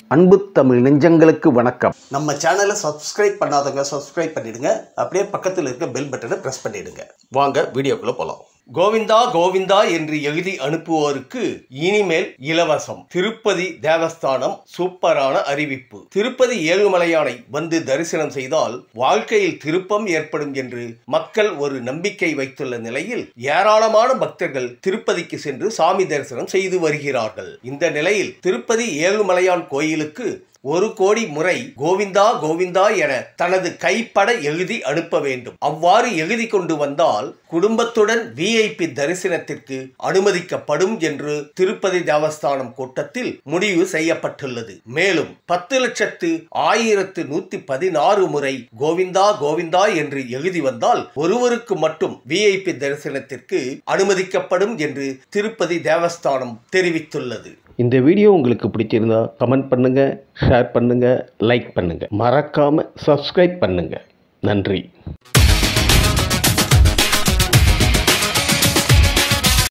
அன்பு தமிழ் நெஞ்சங்களுக்கு வணக்கம் நம்ம சேனலை சப்ஸ்கிரைப் பண்ணாதவங்க சப்ஸ்கிரைப் பண்ணிடுங்க அப்படியே பக்கத்தில் இருக்க பெல் பட்டனை ப்ரெஸ் பண்ணிடுங்க வாங்க வீடியோக்குள்ள போலாம் கோவிந்தா கோவிந்தா என்று எழுதி அனுப்புவோருக்கு இனிமேல் இலவசம் திருப்பதி தேவஸ்தானம் சூப்பரான அறிவிப்பு திருப்பதி ஏழுமலையானை வந்து தரிசனம் செய்தால் வாழ்க்கையில் திருப்பம் ஏற்படும் என்று மக்கள் ஒரு நம்பிக்கை வைத்துள்ள நிலையில் ஏராளமான பக்தர்கள் திருப்பதிக்கு சென்று சாமி தரிசனம் செய்து வருகிறார்கள் இந்த நிலையில் திருப்பதி ஏழுமலையான் கோயிலுக்கு ஒரு கோடி முறை கோவிந்தா கோவிந்தா என தனது கைப்பட எழுதி அனுப்ப வேண்டும் அவ்வாறு எழுதி கொண்டு வந்தால் குடும்பத்துடன் விஐபி தரிசனத்திற்கு அனுமதிக்கப்படும் என்று திருப்பதி தேவஸ்தானம் கூட்டத்தில் முடிவு செய்யப்பட்டுள்ளது மேலும் பத்து லட்சத்து ஆயிரத்து நூத்தி பதினாறு முறை கோவிந்தா கோவிந்தா என்று எழுதி வந்தால் ஒருவருக்கு மட்டும் விஐபி தரிசனத்திற்கு அனுமதிக்கப்படும் என்று திருப்பதி தேவஸ்தானம் தெரிவித்துள்ளது இந்த வீடியோ உங்களுக்கு பிடிச்சிருந்தா கமெண்ட் பண்ணுங்க ஷேர் பண்ணுங்க லைக் பண்ணுங்க மறக்காம சப்ஸ்கிரைப் பண்ணுங்க நன்றி